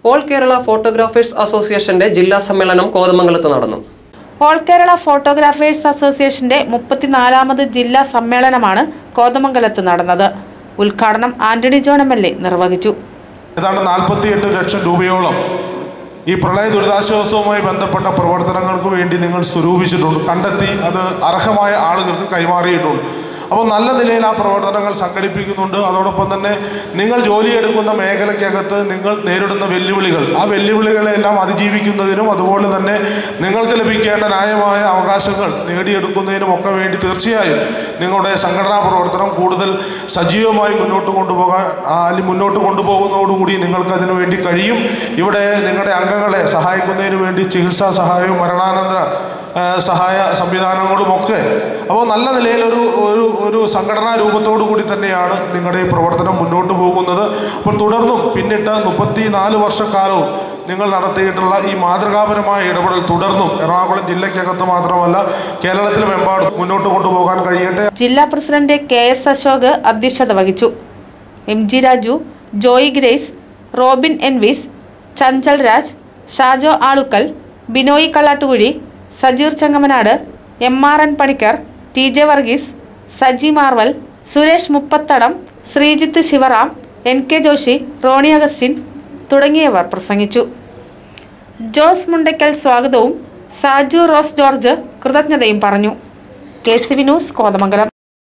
all Kerala photographers അസോസിയേഷന്റെ ജില്ലാ സമ്മേളനം കോതമംഗലത്ത് നടന്നു ഓൾ കേരള ഫോട്ടോഗ്രാഫേഴ്സ് അസോസിയേഷന്റെ മുപ്പത്തിനാലാമത് ജില്ലാ സമ്മേളനമാണ് കോതമംഗലത്ത് നടന്നത് ഉദ്ഘാടനം Antony John M L A നിർവഹിച്ചു ഏതാണ്ട് നാൽപ്പത്തിയെട്ട് ലക്ഷം രൂപയോളം ഈ പ്രളയ ദുരിതാശ്വാസവുമായി ബന്ധപ്പെട്ട പ്രവർത്തനങ്ങൾക്ക് വേണ്ടി നിങ്ങൾ സ്വരൂപിച്ചിട്ടുണ്ട് കണ്ടെത്തി അത് അർഹമായ ആളുകൾക്ക് കൈമാറിയിട്ടുണ്ട് അപ്പോൾ നല്ല നിലയിൽ ആ പ്രവർത്തനങ്ങൾ സംഘടിപ്പിക്കുന്നുണ്ട് അതോടൊപ്പം തന്നെ നിങ്ങൾ ജോലിയെടുക്കുന്ന മേഖലയ്ക്കകത്ത് നിങ്ങൾ നേരിടുന്ന വെല്ലുവിളികൾ ആ വെല്ലുവിളികളെല്ലാം അതിജീവിക്കുന്നതിനും അതുപോലെ തന്നെ നിങ്ങൾക്ക് ലഭിക്കേണ്ട ന്യായമായ അവകാശങ്ങൾ നേടിയെടുക്കുന്നതിനും ഒക്കെ വേണ്ടി തീർച്ചയായും നിങ്ങളുടെ സംഘടനാ പ്രവർത്തനം കൂടുതൽ സജീവമായി മുന്നോട്ട് കൊണ്ടുപോകാൻ ആ, അല്ലെങ്കിൽ മുന്നോട്ട് കൊണ്ടുപോകുന്നതോടുകൂടി നിങ്ങൾക്ക് അതിനു വേണ്ടി കഴിയും ഇവിടെ നിങ്ങളുടെ അംഗങ്ങളെ സഹായിക്കുന്നതിന് വേണ്ടി ചികിത്സാ സഹായവും മരണാനന്തര ആ, സഹായ സംവിധാനങ്ങളുമൊക്കെ അപ്പോൾ നല്ല നിലയിലൊരു ഒരു ഒരു സംഘടനാ രൂപത്തോടു കൂടി തന്നെയാണ് നിങ്ങളുടെ ഈ പ്രവർത്തനം മുന്നോട്ട് പോകുന്നത് അപ്പോൾ തുടർന്നും പിന്നിട്ട മുപ്പത്തി നാല് വർഷക്കാലവും നിങ്ങൾ നടത്തിയിട്ടുള്ള ഈ മാതൃകാപരമായ ഇടപെടൽ തുടർന്നും എറണാകുളം ജില്ലയ്ക്കകത്ത് മാത്രമല്ല കേരളത്തിലുമെമ്പാടും മുന്നോട്ട് കൊണ്ടുപോകാൻ കഴിയട്ടെ ജില്ലാ പ്രസിഡന്റ് കെ എസ് അശോക് അധ്യക്ഷത വഹിച്ചു M G Raju Joy Grace Robin Envis Chanchal Raj Shajo Alukkal Binoy Kallattukuzhi Sajeer Changamanad M R N Panicker T J Varghese Saji Marvel Suresh Muppathadam Sreejith Sivaram N K Joshy Rony Augustine തുടങ്ങിയവർ പ്രസംഗിച്ചു ജോസ് മുണ്ടയ്ക്കൽ സ്വാഗതവും സാജു റോസ് ജോർജ് കൃതജ്ഞതയും പറഞ്ഞു K C V news Kothamangalam